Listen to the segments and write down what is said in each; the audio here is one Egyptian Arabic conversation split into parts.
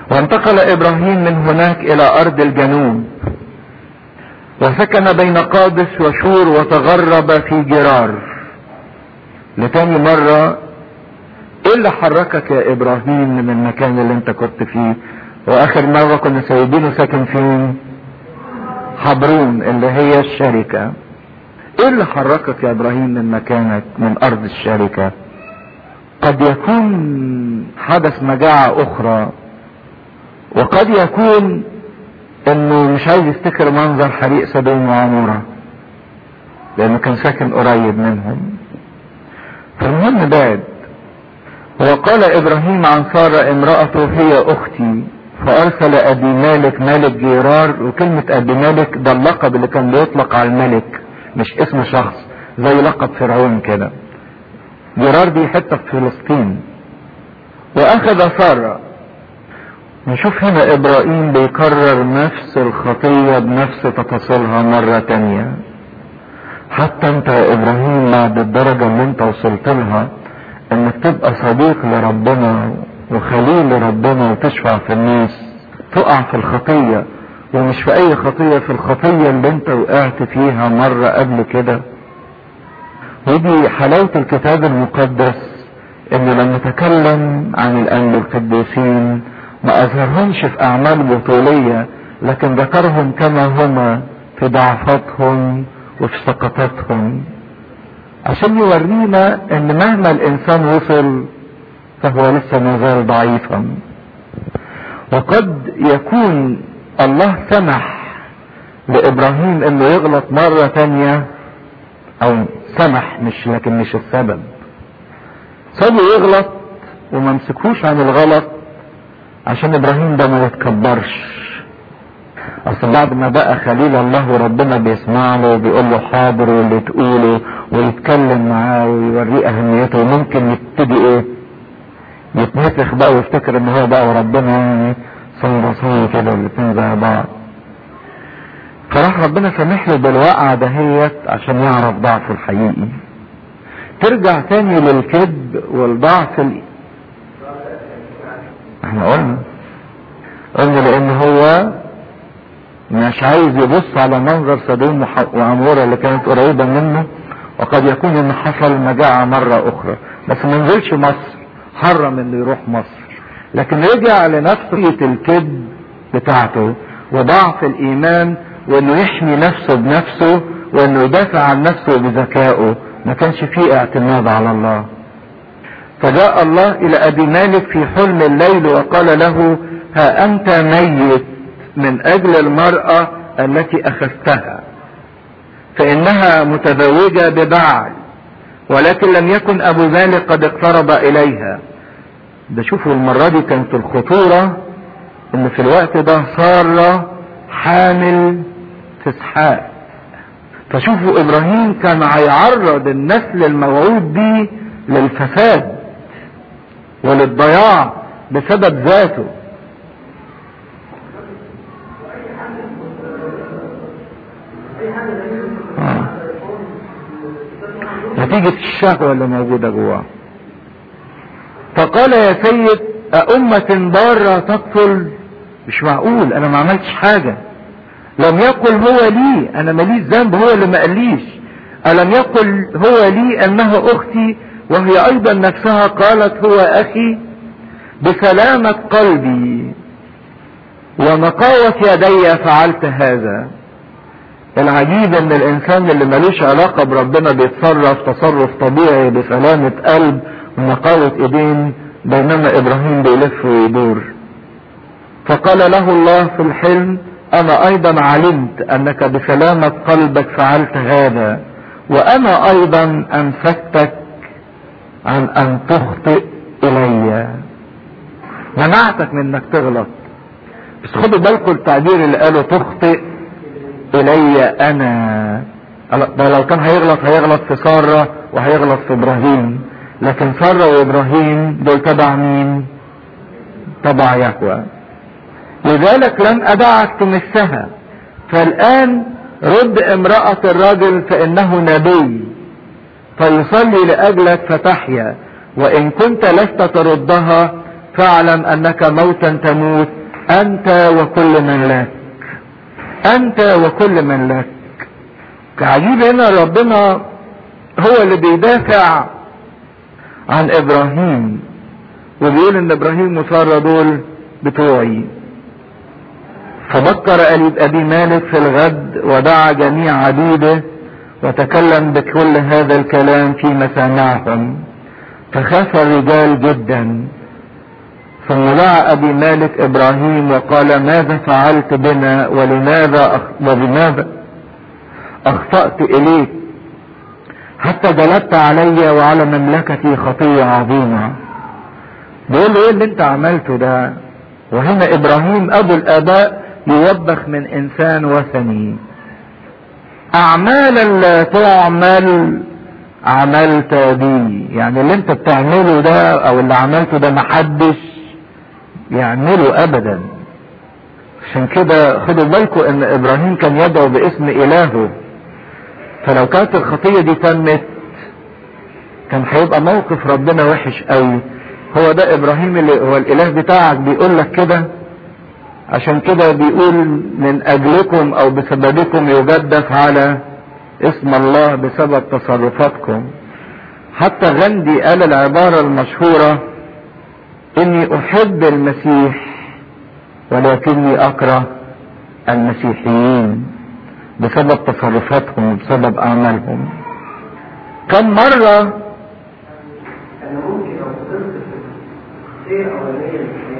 وانتقل ابراهيم من هناك الى ارض الجنوب وسكن بين قادس وشور وتغرب في جرار لتاني مرة ايه اللي حركك يا ابراهيم من المكان اللي انت كنت فيه واخر مرة كنا سايبينه ساكن فين حبرون اللي هي الشركة ايه اللي حركك يا ابراهيم من مكانك من ارض الشركة قد يكون حدث مجاعة اخرى وقد يكون انه مش عايز يفتكر منظر حريق سدوم وعمورة لانه كان ساكن قريب منهم فالمهم بعد وقال ابراهيم عن سارة امرأته هي اختي فارسل ابي مالك مالك جيرار وكلمة ابي مالك ده اللقب اللي كان بيطلق على الملك مش اسم شخص زي لقب فرعون كده جيرار دي حتة في فلسطين واخذ سارة نشوف هنا ابراهيم بيكرر نفس الخطية بنفس تفاصيلها مرة تانية حتى انت يا ابراهيم بعد الدرجة اللي انت وصلت لها انك تبقى صديق لربنا وخليل لربنا وتشفع في الناس تقع في الخطية ومش في اي خطية في الخطية اللي انت وقعت فيها مرة قبل كده ودي حلاوة الكتاب المقدس انه لما تكلم عن الانبياء القديسين ما اظهرهمش في اعمال بطولية لكن ذكرهم كما هما في ضعفاتهم وفي سقطاتهم عشان يورينا ان مهما الانسان وصل فهو لسه ما زال ضعيفا وقد يكون الله سمح لابراهيم انه يغلط مرة تانية او سمح مش لكن مش السبب سابه يغلط وما مسكوش عن الغلط عشان ابراهيم ده ما يتكبرش اصل بعد ما بقى خليل الله وربنا بيسمع له وبيقول له حاضر واللي تقوله ويتكلم معاه ويوريه اهميته ممكن يبتدي ايه يتنفخ بقى ويفتكر ان هو بقى وربنا يعني صنبصيه كده الاتنين زي بعض فراح ربنا سامح له بالوقعة دهيت عشان يعرف ضعفه الحقيقي ترجع تاني للكذب والضعف ال... احنا قلنا قلنا لان هو مش عايز يبص على منظر سدوم وعمورة اللي كانت قريبة منه وقد يكون ان حصل مجاعة مرة اخرى بس ما نزلش مصر حرم انه يروح مصر لكن رجع لنفسه الكذب بتاعته وضعف الايمان وانه يحمي نفسه بنفسه وانه يدافع عن نفسه بذكائه ما كانش فيه اعتماد على الله فجاء الله الى ابي مالك في حلم الليل وقال له ها انت ميت من اجل المرأة التي اخذتها فانها متزوجة ببعل ولكن لم يكن ابو مالك قد اقترب اليها ده شوفوا المرة دي كانت الخطورة ان في الوقت ده سارة حامل في اسحاق فشوفوا ابراهيم كان هيعرض النسل الموعود به للفساد وللضياع بسبب ذاته آه. نتيجة الشهوة اللي موجودة جواه فقال يا سيد أأمة بارة تقتل مش معقول أنا ما عملتش حاجة لم يقل هو لي أنا ماليش ذنب هو اللي ما قاليش ألم يقل هو لي أنها أختي وهي أيضا نفسها قالت هو أخي بسلامة قلبي ونقاوة يدي فعلت هذا العجيب ان الانسان اللي ملوش علاقة بربنا بيتصرف تصرف طبيعي بسلامة قلب ونقاوة ايدين بينما ابراهيم بيلف ويدور فقال له الله في الحلم انا ايضا علمت انك بسلامة قلبك فعلت هذا وانا ايضا امسكتك عن ان تخطئ الي منعتك من انك تغلط بس خدوا بالكم التعبير اللي قاله تخطئ الي انا ده لو كان هيغلط هيغلط في سارة وهيغلط في ابراهيم لكن سارة وابراهيم دول تبع مين تبع يهوى لذلك لن ادعك تمسها فالان رد امرأة الرجل فانه نبي فيصلي لاجلك فتحيا وان كنت لست تردها فاعلم انك موتا تموت انت وكل من لك انت وكل من لك عجيب هنا ربنا هو اللي بيدافع عن ابراهيم وبيقول ان ابراهيم وسارة دول بتوعي فبكر ابي مالك في الغد ودعا جميع عبيده وتكلم بكل هذا الكلام في مسامعهم فخاف الرجال جدا ثم دعا ابي مالك ابراهيم وقال ماذا فعلت بنا ولماذا أخ... وبماذا اخطأت اليك حتى جلبت علي وعلى مملكتي خطية عظيمة بيقول له ايه اللي انت عملته ده وهنا ابراهيم ابو الاباء يوبخ من انسان وثني اعمالا لا تعمل عملت بي يعني اللي انت بتعمله ده او اللي عملته ده محدش يعمله ابدا عشان كده خدوا بالكم ان ابراهيم كان يدعو باسم الهه فلو كانت الخطيه دي تمت كان هيبقى موقف ربنا وحش قوي هو ده ابراهيم اللي هو الاله بتاعك بيقول لك كده عشان كده بيقول من اجلكم او بسببكم يجدف على اسم الله بسبب تصرفاتكم حتى غندي قال العبارة المشهورة اني احب المسيح ولكني اكره المسيحيين بسبب تصرفاتهم وبسبب اعمالهم كم مرة انا ممكن لو فضلت في الشخصيه الاولانيه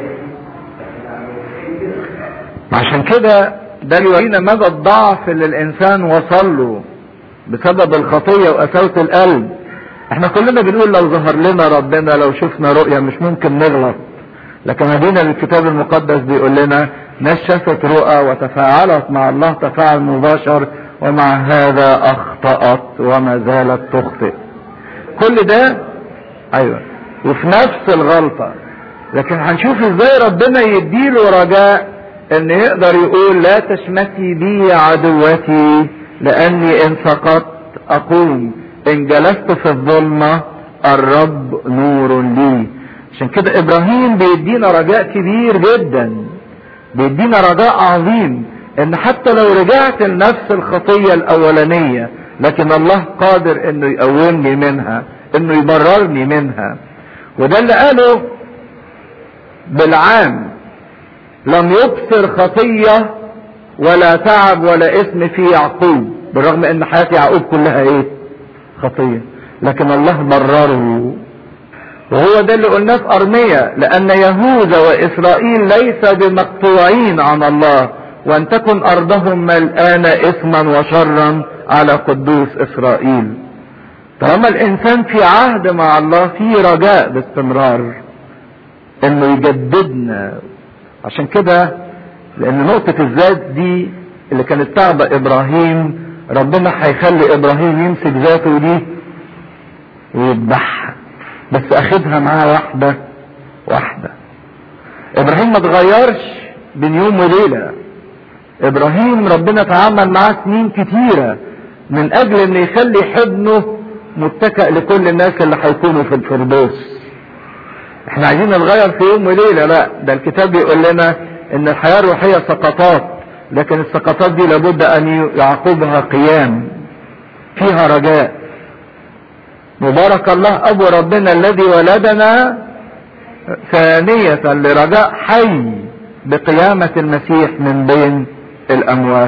من حياتي عشان كده ده يورينا مدى الضعف اللي الانسان وصل له بسبب الخطيه وقساوه القلب احنا كلنا بنقول لو ظهر لنا ربنا لو شفنا رؤيا مش ممكن نغلط لكن هدينا الكتاب المقدس بيقول لنا ناس شافت رؤى وتفاعلت مع الله تفاعل مباشر ومع هذا اخطأت وما زالت تخطئ كل ده ايوه وفي نفس الغلطة لكن هنشوف ازاي ربنا يديله رجاء ان يقدر يقول لا تشمتي بي عدوتي لاني ان سقطت اقوم ان جلست في الظلمة الرب نور لي عشان كده ابراهيم بيدينا رجاء كبير جدا بيدينا رجاء عظيم ان حتى لو رجعت لنفس الخطية الاولانية لكن الله قادر انه يقومني منها انه يبررني منها وده اللي قاله بالعام لم يبصر خطية ولا تعب ولا اسم في يعقوب بالرغم ان حياة يعقوب كلها ايه خطية لكن الله برره وهو ده اللي قلناه في ارمية لان يهوذا واسرائيل ليس بمقطوعين عن الله وان تكن ارضهم ملآنة اثما وشرا على قدوس اسرائيل طالما الانسان في عهد مع الله في رجاء باستمرار انه يجددنا عشان كده لان نقطة الذات دي اللي كانت تعبى ابراهيم ربنا هيخلي ابراهيم يمسك ذاته دي ويذبحها بس اخدها معاه واحدة واحدة ابراهيم ما اتغيرش بين يوم وليلة ابراهيم ربنا تعامل معاه سنين كتيرة من اجل ان يخلي حضنه متكئ لكل الناس اللي هيكونوا في الفردوس احنا عايزين نتغير في يوم وليلة لا ده الكتاب بيقول لنا ان الحياة الروحية سقطات لكن السقطات دي لابد ان يعقبها قيام فيها رجاء مبارك الله ابو ربنا الذي ولدنا ثانية لرجاء حي بقيامة المسيح من بين الاموات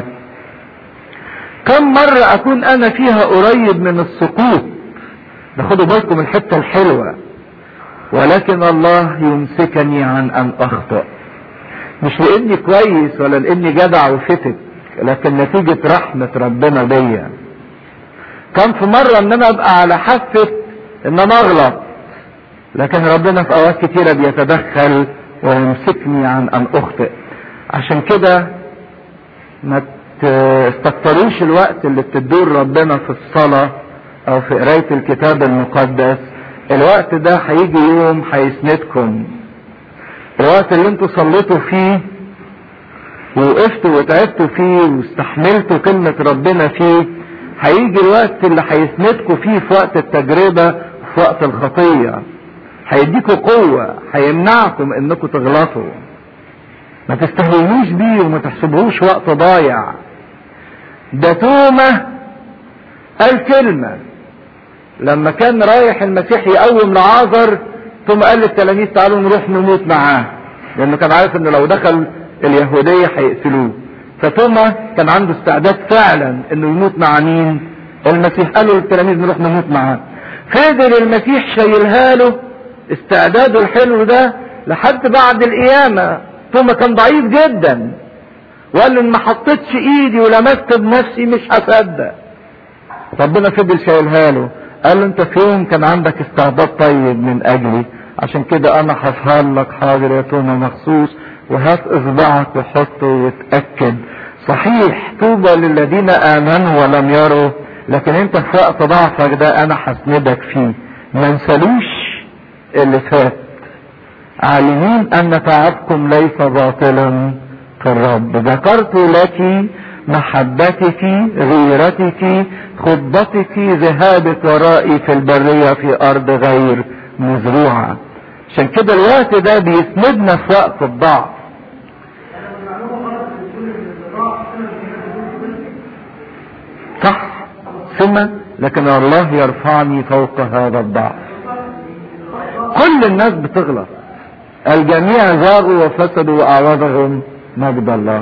كم مرة اكون انا فيها قريب من السقوط خدوا بالكم الحتة الحلوة ولكن الله يمسكني عن ان اخطأ مش لاني كويس ولا لاني جدع وفتك لكن نتيجة رحمة ربنا بيا كان في مرة ان انا ابقى على حافة ان انا اغلط لكن ربنا في اوقات كتيرة بيتدخل ويمسكني عن ان اخطئ عشان كده ما تستكتروش الوقت اللي بتدور ربنا في الصلاة او في قراية الكتاب المقدس الوقت ده هيجي يوم هيسندكم الوقت اللي انتوا صليتوا فيه ووقفتوا وتعبتوا فيه واستحملتوا كلمة ربنا فيه هيجي الوقت اللي هيسندكوا فيه في وقت التجربة في وقت الخطية هيديكوا قوة هيمنعكم انكم تغلطوا ما تستهونوش بيه وما تحسبوش وقت ضايع ده تومة قال كلمة لما كان رايح المسيح يقوم لعازر ثم قال للتلاميذ تعالوا نروح نموت معاه لانه كان عارف انه لو دخل اليهودية هيقتلوه فتوما كان عنده استعداد فعلا انه يموت مع مين المسيح قالوا للتلاميذ نروح نموت معاه فضل المسيح شايلها له استعداده الحلو ده لحد بعد القيامة توما كان ضعيف جدا وقال له ان ما حطيتش ايدي ولمست بنفسي مش هصدق ربنا فضل شايلها له قال له انت في يوم كان عندك استعداد طيب من اجلي عشان كده انا هظهر لك حاضر يا توما مخصوص وهات اصبعك وحطه وتأكد صحيح طوبى للذين امنوا ولم يروا لكن انت في وقت ضعفك ده انا هسندك فيه ما انسلوش اللي فات عالمين ان تعبكم ليس باطلا في الرب ذكرت لك محبتك غيرتك خطبتك ذهابك ورائي في البرية في ارض غير مزروعة عشان كده الوقت ده بيسندنا في وقت الضعف صح ثم لكن الله يرفعني فوق هذا الضعف كل الناس بتغلط الجميع زاغوا وفسدوا واعوضهم مجد الله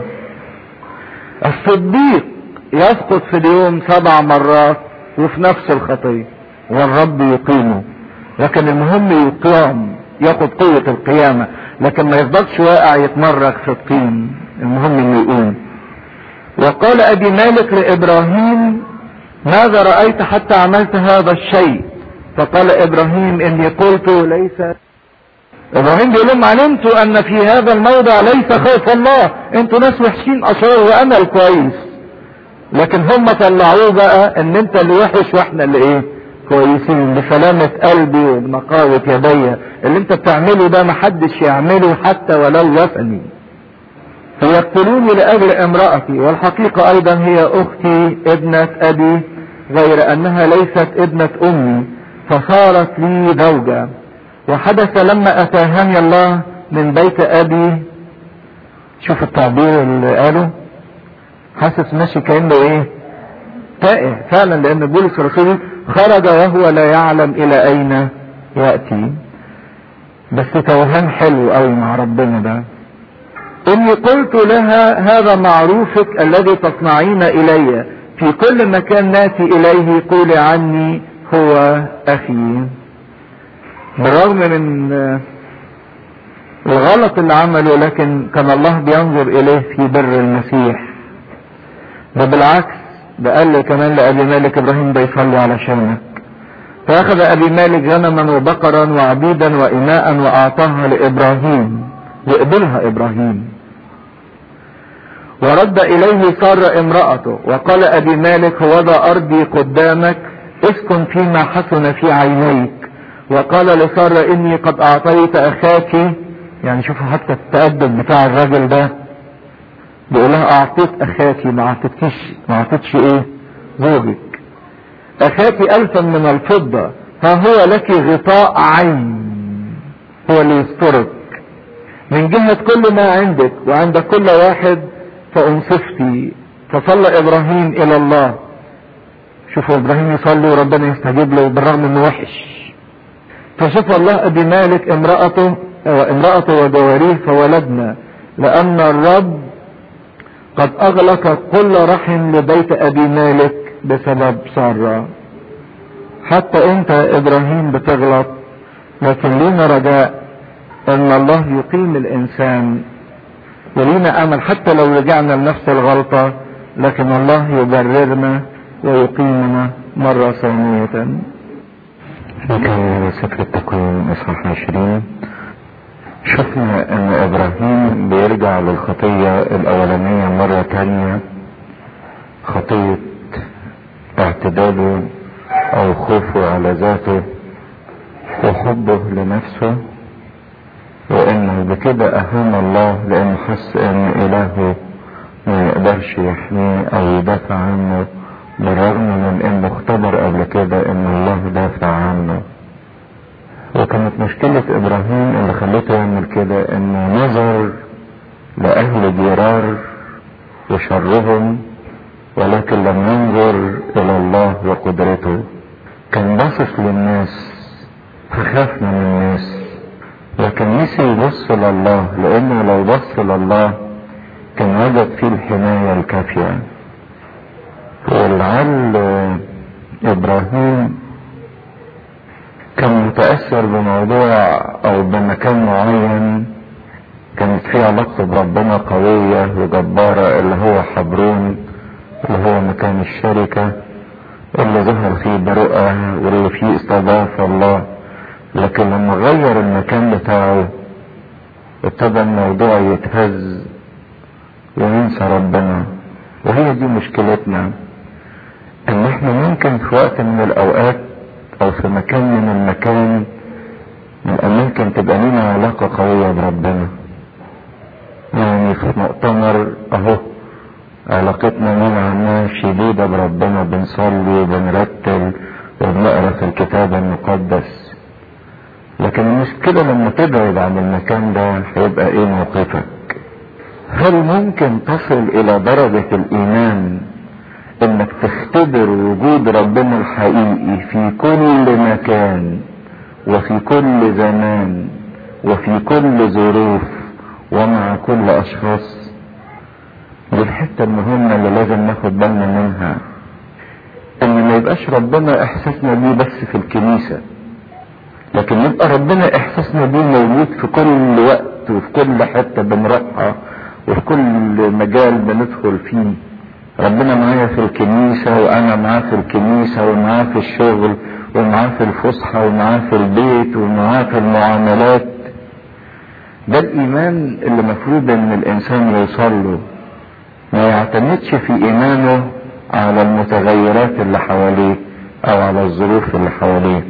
الصديق يسقط في اليوم سبع مرات وفي نفس الخطية والرب يقيمه لكن المهم يقام ياخد قوة القيامة لكن ما يفضلش واقع يتمرك في الطين المهم انه يقوم وقال ابي مالك لابراهيم ماذا رأيت حتى عملت هذا الشيء فقال ابراهيم اني قلت ليس ابراهيم بيقول لهم علمت ان في هذا الموضع ليس خوف الله انتوا ناس وحشين اشرار وانا الكويس لكن هم طلعوه بقى ان انت اللي وحش واحنا اللي ايه كويسين بسلامة قلبي وبنقاوة يدي اللي انت بتعمله ده محدش يعمله حتى ولو وثني فيقتلوني لاجل امرأتي والحقيقة ايضا هي اختي ابنة ابي غير انها ليست ابنة امي فصارت لي زوجة وحدث لما اتاهني الله من بيت ابي شوف التعبير اللي قاله حاسس ماشي كانه ايه تائه فعلا لان بولس الرسول خرج وهو لا يعلم الى اين ياتي بس توهان حلو قوي مع ربنا ده اني قلت لها هذا معروفك الذي تصنعين الي في كل مكان ناتي اليه قولي عني هو اخي بالرغم من الغلط اللي عمله لكن كان الله بينظر اليه في بر المسيح ده بالعكس ده قال لي كمان لأبي مالك إبراهيم ده يصلي علشانك فأخذ أبي مالك غنما وبقرا وعبيدا وإناء وأعطاها لإبراهيم يقبلها إبراهيم ورد إليه سار امرأته وقال أبي مالك هو ذا أرضي قدامك اسكن فيما حسن في عينيك وقال لسارة إني قد أعطيت أخاك يعني شوفوا حتى التأدب بتاع الراجل ده بيقول لها اعطيت اخاكي ما اعطيتكيش ما اعطيتش ايه زوجك اخاكي الفا من الفضة ها هو لك غطاء عين هو اللي يسترك من جهة كل ما عندك وعند كل واحد فانصفتي فصلى ابراهيم الى الله شوفوا ابراهيم يصلي وربنا يستجيب له بالرغم انه وحش فشوف الله ابي مالك امرأته امرأته وجواريه فولدنا لان الرب قد اغلق كل رحم لبيت ابي مالك بسبب سارة حتى انت يا ابراهيم بتغلط لكن لينا رجاء ان الله يقيم الانسان ولينا امل حتى لو رجعنا لنفس الغلطة لكن الله يبررنا ويقيمنا مرة ثانية نكمل سفر التكوين اصحاح 20 شفنا ان ابراهيم بيرجع للخطية الاولانية مرة تانية خطية اعتداله او خوفه على ذاته وحبه لنفسه وانه بكده اهان الله لانه حس ان الهه ما يقدرش يحميه او يدافع عنه بالرغم من انه اختبر قبل كده ان الله دافع عنه وكان كانت مشكلة ابراهيم اللي خلته يعمل كده انه نظر لأهل جرار وشرهم ولكن لم ينظر الى الله وقدرته كان باصص للناس فخاف من الناس لكن نسي يبص لله لانه لو بص لله كان وجد فيه الحماية الكافية ولعل ابراهيم كان متأثر بموضوع او بمكان معين كانت فيه علاقته بربنا قوية وجبارة اللي هو حبرون اللي هو مكان الشركة اللي ظهر فيه برؤى واللي فيه استضاف الله لكن لما غير المكان بتاعه ابتدى الموضوع يتهز وينسى ربنا وهي دي مشكلتنا ان احنا ممكن في وقت من الاوقات او في مكان من المكان من ممكن تبقى لنا علاقة قوية بربنا يعني في مؤتمر اهو علاقتنا نوعا ما شديدة بربنا بنصلي وبنرتل وبنقرا في الكتاب المقدس لكن المشكلة لما تبعد عن المكان ده هيبقى ايه موقفك هل ممكن تصل الى درجة الايمان انك تختبر وجود ربنا الحقيقي في كل مكان وفي كل زمان وفي كل ظروف ومع كل اشخاص دي الحتة المهمة اللي لازم ناخد بالنا منها ان ما يبقاش ربنا احساسنا بيه بس في الكنيسة لكن يبقى ربنا احساسنا بيه موجود في كل وقت وفي كل حتة بنروحها وفي كل مجال بندخل فيه ربنا معايا في الكنيسة وانا معاه في الكنيسة ومعاه في الشغل ومعاه في الفسحة ومعاه في البيت ومعاه في المعاملات ده الايمان اللي مفروض ان الانسان يوصل له ما يعتمدش في ايمانه على المتغيرات اللي حواليه او على الظروف اللي حواليه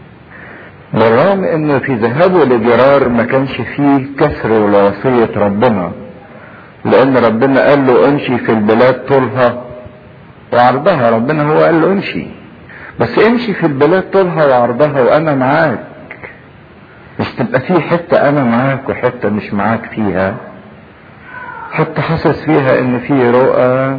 بالرغم ان في ذهابه لجرار ما كانش فيه كسر لوصية ربنا لان ربنا قال له امشي في البلاد طولها وعرضها ربنا هو قال له امشي بس امشي في البلاد طولها وعرضها وانا معاك مش تبقى في حتة انا معاك وحتة مش معاك فيها حتى حاسس فيها ان في رؤى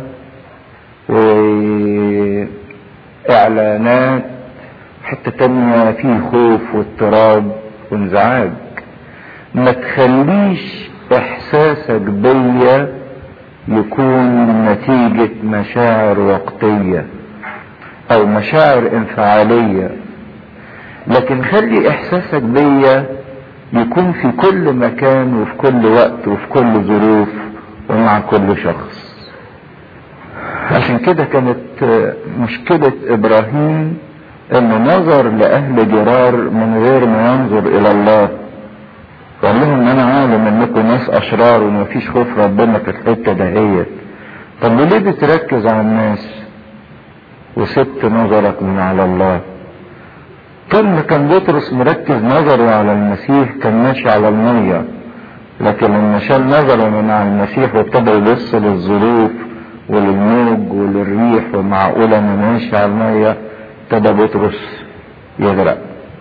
واعلانات حتة تانية في خوف واضطراب وانزعاج ما تخليش احساسك بيا يكون نتيجة مشاعر وقتية او مشاعر انفعالية لكن خلي احساسك بيا يكون في كل مكان وفي كل وقت وفي كل ظروف ومع كل شخص عشان كده كانت مشكلة ابراهيم انه نظر لاهل جرار من غير ما ينظر الى الله قال لهم ان انا عالم انكم ناس اشرار ومفيش خوف ربنا في الحته دهيت طب ليه بتركز على الناس وسبت نظرك من على الله طول ما كان بطرس مركز نظره على المسيح كان ماشي على الميه لكن لما شال نظره من على المسيح وابتدى يبص للظروف وللموج وللريح ومعقوله انا ماشي على الميه ابتدى بطرس يغرق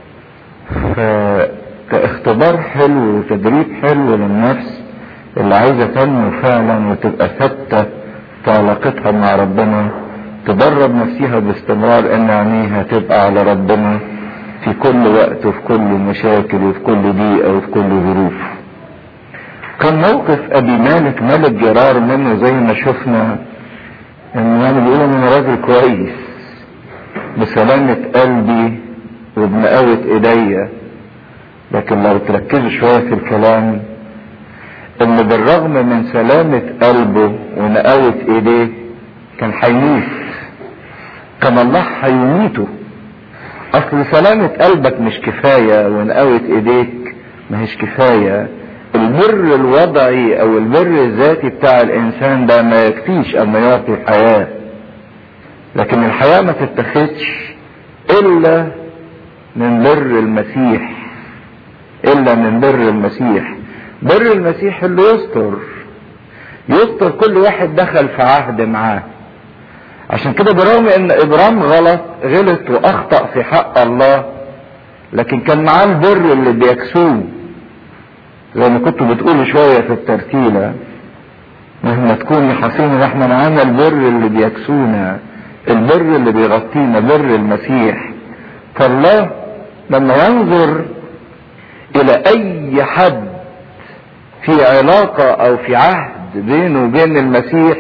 فكاختبار حلو وتدريب حلو للنفس اللي عايزة تنمو فعلا وتبقى ثابتة في علاقتها مع ربنا تدرب نفسها باستمرار ان عينيها تبقى على ربنا في كل وقت وفي كل مشاكل وفي كل دقيقة وفي كل ظروف كان موقف ابي مالك ملك جرار منه زي ما شفنا ان يعني بيقولوا انه راجل كويس بسلامة قلبي وبمقاوة ايديا لكن لو تركزوا شوية في الكلام ان بالرغم من سلامة قلبه ونقاوة ايديه كان هيموت كان الله هيميته اصل سلامة قلبك مش كفاية ونقاوة ايديك ما هيش كفاية البر الوضعي او البر الذاتي بتاع الانسان ده ما يكفيش اما يعطي الحياة لكن الحياة ما تتخذش الا من بر المسيح الا من بر المسيح بر المسيح اللي يستر يستر كل واحد دخل في عهد معاه عشان كده برغم ان ابرام غلط غلط واخطأ في حق الله لكن كان معاه البر اللي بيكسوه زي ما كنتوا بتقولوا شوية في الترتيلة مهما تكون حسين احنا معانا البر اللي بيكسونا البر اللي بيغطينا بر المسيح فالله لما ينظر الى اي حد في علاقة او في عهد بينه وبين المسيح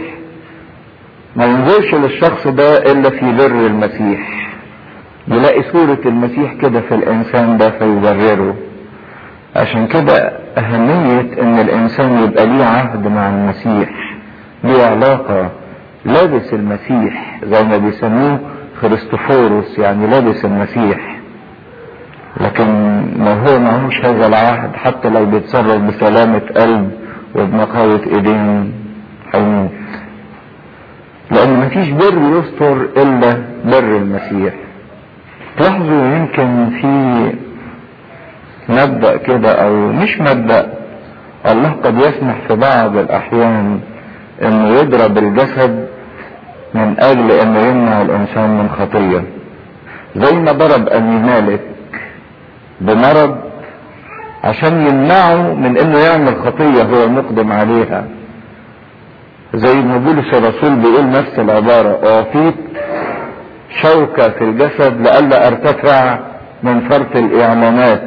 ما ينظرش للشخص ده الا في بر المسيح يلاقي صورة المسيح كده في الانسان ده فيبرره عشان كده اهمية ان الانسان يبقى ليه عهد مع المسيح ليه علاقة لابس المسيح زي ما بيسموه خريستوفوروس يعني لابس المسيح لكن ما هو معهوش هذا العهد حتى لو بيتصرف بسلامة قلب وبنقاوة ايدين هيموت لان مفيش بر يستر الا بر المسيح تلاحظوا يمكن في مبدأ كده او مش مبدأ الله قد يسمح في بعض الاحيان انه يضرب الجسد من اجل انه يمنع الانسان من خطية زي ما ضرب ابي مالك بمرض عشان يمنعه من انه يعمل خطية هو مقدم عليها زي ما بولس الرسول بيقول نفس العبارة اعطيت شوكة في الجسد لئلا ارتفع من فرط الاعلانات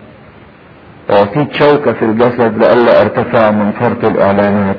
اعطيت شوكة في الجسد لئلا ارتفع من فرط الاعلانات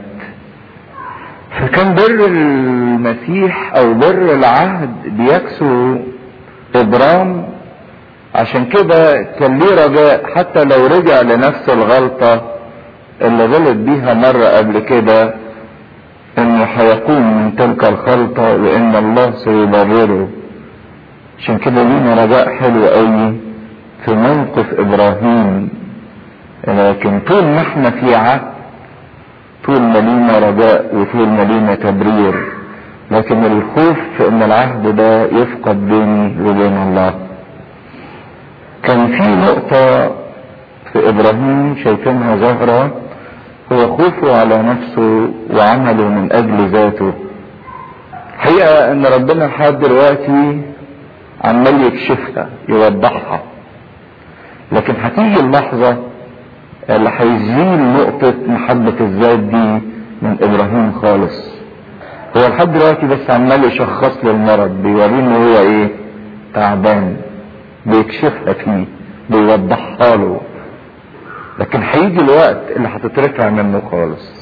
فكان بر المسيح او بر العهد بيكسو ابرام عشان كده كان ليه رجاء حتى لو رجع لنفس الغلطة اللي غلط بيها مرة قبل كده انه هيقوم من تلك الخلطة وان الله سيبرره عشان كده لينا رجاء حلو قوي في موقف ابراهيم لكن طول ما احنا في عهد طول ما لينا رجاء وطول ما لينا تبرير لكن الخوف في ان العهد ده يفقد بيني وبين الله كان في نقطة في ابراهيم شايفينها ظاهرة هو خوفه على نفسه وعمله من اجل ذاته حقيقة ان ربنا لحد دلوقتي عمال يكشفها يوضحها لكن هتيجي اللحظة اللي هيزيل نقطة محبة الذات دي من ابراهيم خالص هو لحد دلوقتي بس عمال يشخص له المرض بيوريه ان هو ايه تعبان بيكشفها فيه بيوضحها له لكن هيجي الوقت اللي هتترفع منه خالص